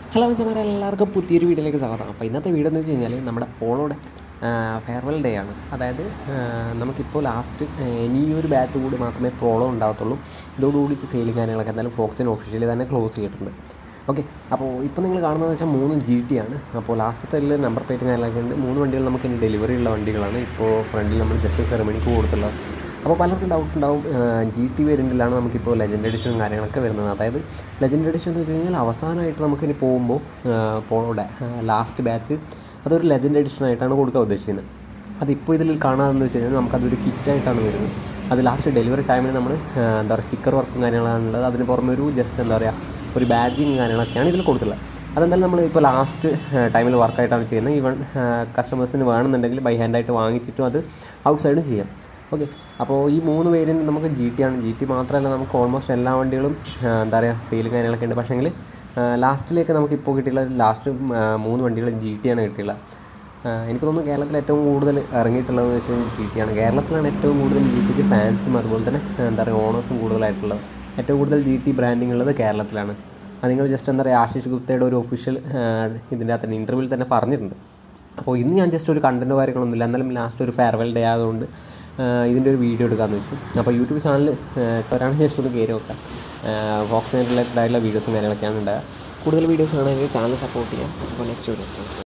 hello മച്ചമാരെ എല്ലാവർക്കും പുതിയൊരു വീഡിയോയിലേക്ക് സ്വാഗതം അപ്പോൾ ഇന്നത്തെ വീഡിയോ എന്ന് വെച്ച് കഴിഞ്ഞാൽ നമ്മുടെ പോളോയുടെ ഫെയർവെൽ ഡേ ആണ് അതായത് ആ, നമുക്കിപ്പോൾ ലാസ്റ്റ് ഇനി ഈ ഒരു ബാച്ച് കൂടി മാത്രമേ പോളോ ഉണ്ടാകത്തുള്ളൂ ഇതോടുകൂടി സെയിലും കാര്യങ്ങളൊക്കെ എന്തായാലും ഫോക്സിന് ഒഫീഷ്യലി തന്നെ ക്ലോസ് ചെയ്തിട്ടുണ്ട് ഓക്കെ അപ്പോൾ ഇപ്പോൾ നിങ്ങൾ കാണുന്നത് വെച്ചാൽ മൂന്ന് ജി ടി ആണ് അപ്പോൾ ലാസ്റ്റത്തെ നമ്പർ പ്ലേറ്റ് കാര്യങ്ങളൊക്കെ ഉണ്ട് മൂന്ന് വണ്ടികൾ നമുക്ക് ഇനി ഡെലിവറി ഉള്ള വണ്ടികളാണ് ഇപ്പോൾ ഫ്രണ്ടിൽ നമ്മൾ ജസ്റ്റ് സെറമണിക്ക് കൊടുത്തുള്ളത് അപ്പോൾ പലർക്കും ഡൗട്ട് ഉണ്ടാവും ജി ടി വേരിയൻറ്റിലാണ് നമുക്കിപ്പോൾ ലെജൻഡ് എഡിഷനും കാര്യങ്ങളൊക്കെ വരുന്നത് അതായത് ലെജൻഡ് എഡിഷൻ എന്ന് വെച്ച് കഴിഞ്ഞാൽ അവസാനമായിട്ട് നമുക്കിനി പോകുമ്പോൾ പോളോയുടെ ലാസ്റ്റ് ബാച്ച് അതൊരു ലെജൻഡ് എഡിഷൻ ആയിട്ടാണ് കൊടുക്കാൻ ഉദ്ദേശിക്കുന്നത് അതിപ്പോൾ ഇതിൽ കാണാമെന്ന് വെച്ച് കഴിഞ്ഞാൽ നമുക്കതൊരു കിറ്റായിട്ടാണ് വരുന്നത് അത് ലാസ്റ്റ് ഡെലിവറി ടൈമിൽ നമ്മൾ എന്താ പറയുക സ്റ്റിക്കർ വർക്കും കാര്യങ്ങളാണുള്ളത് അതിന് പുറമെ ഒരു ജസ്റ്റ് എന്താ പറയുക ഒരു ബാഡ്ജിങ് കാര്യങ്ങളൊക്കെയാണ് ഇതിൽ കൊടുത്തുള്ളത് അതെന്തായാലും നമ്മൾ ഇപ്പോൾ ലാസ്റ്റ് ടൈമിൽ വർക്കായിട്ടാണ് ചെയ്യുന്നത് ഈവൺ കസ്റ്റമേഴ്സിന് വേണമെന്നുണ്ടെങ്കിൽ ബൈ ഹാൻഡായിട്ട് വാങ്ങിച്ചിട്ടും അത് ഔട്ട് സൈഡും ചെയ്യാം ഓക്കെ അപ്പോൾ ഈ മൂന്ന് പേരിന് നമുക്ക് ജി ടി ആണ് ജി ടി മാത്രമല്ല നമുക്ക് ഓൾമോസ്റ്റ് എല്ലാ വണ്ടികളും ആ, എന്താ പറയുക സെയിലും കാര്യങ്ങളൊക്കെ ഉണ്ട് പക്ഷേങ്കിൽ ലാസ്റ്റിലേക്ക് നമുക്ക് ഇപ്പോൾ കിട്ടിയുള്ള ലാസ്റ്റ് മൂന്ന് വണ്ടികൾ ജി ടി ആണ് കിട്ടിയുള്ളത് ആ, എനിക്ക് തോന്നുന്നു കേരളത്തിൽ ഏറ്റവും കൂടുതൽ ഇറങ്ങിയിട്ടുള്ളതെന്ന് വെച്ച് കഴിഞ്ഞാൽ ജി ടി ആണ് കേരളത്തിലാണ് ഏറ്റവും കൂടുതൽ ജി ടിക്ക് ഫാൻസും അതുപോലെ തന്നെ ആ, എന്താ പറയുക ഓണേഴ്സും കൂടുതലായിട്ടുള്ളത് ഏറ്റവും കൂടുതൽ ജി ടി ബ്രാൻഡിങ് ഉള്ളത് കേരളത്തിലാണ് അത് നിങ്ങൾ ജസ്റ്റ് എന്താ പറയുക ആശിഷ് ഗുപ്തയുടെ ഒരു ഒഫീഷ്യൽ ഇതിൻ്റെ അകത്ത് ഇൻ്റർവ്യൂവിൽ തന്നെ പറഞ്ഞിട്ടുണ്ട് അപ്പോൾ ഇന്ന് ഞാൻ ജസ്റ്റ് ഒരു കണ്ടൻറ്റോ കാര്യങ്ങളൊന്നുമില്ല എന്നാലും ലാസ്റ്റ് ഒരു ഫെയർവെൽ ഡേ ആയതുകൊണ്ട് ആ, ഇതിൻ്റെ ഒരു വീഡിയോ എടുക്കാമെന്ന് വെച്ചു അപ്പോൾ യൂട്യൂബ് ചാനൽ ഒരാണെങ്കിൽ ജസ്റ്റ് ഒന്ന് കയറി നോക്കാം ഫോക്സിന് റിലേറ്റഡ് ആയിട്ടുള്ള വീഡിയോസും കാര്യങ്ങളൊക്കെയാണ് ഉണ്ടാകുക കൂടുതൽ വീഡിയോസ് ആണെങ്കിൽ ചാനൽ സപ്പോർട്ട് ചെയ്യാം അപ്പോൾ നെക്സ്റ്റ് വീഡിയോസ്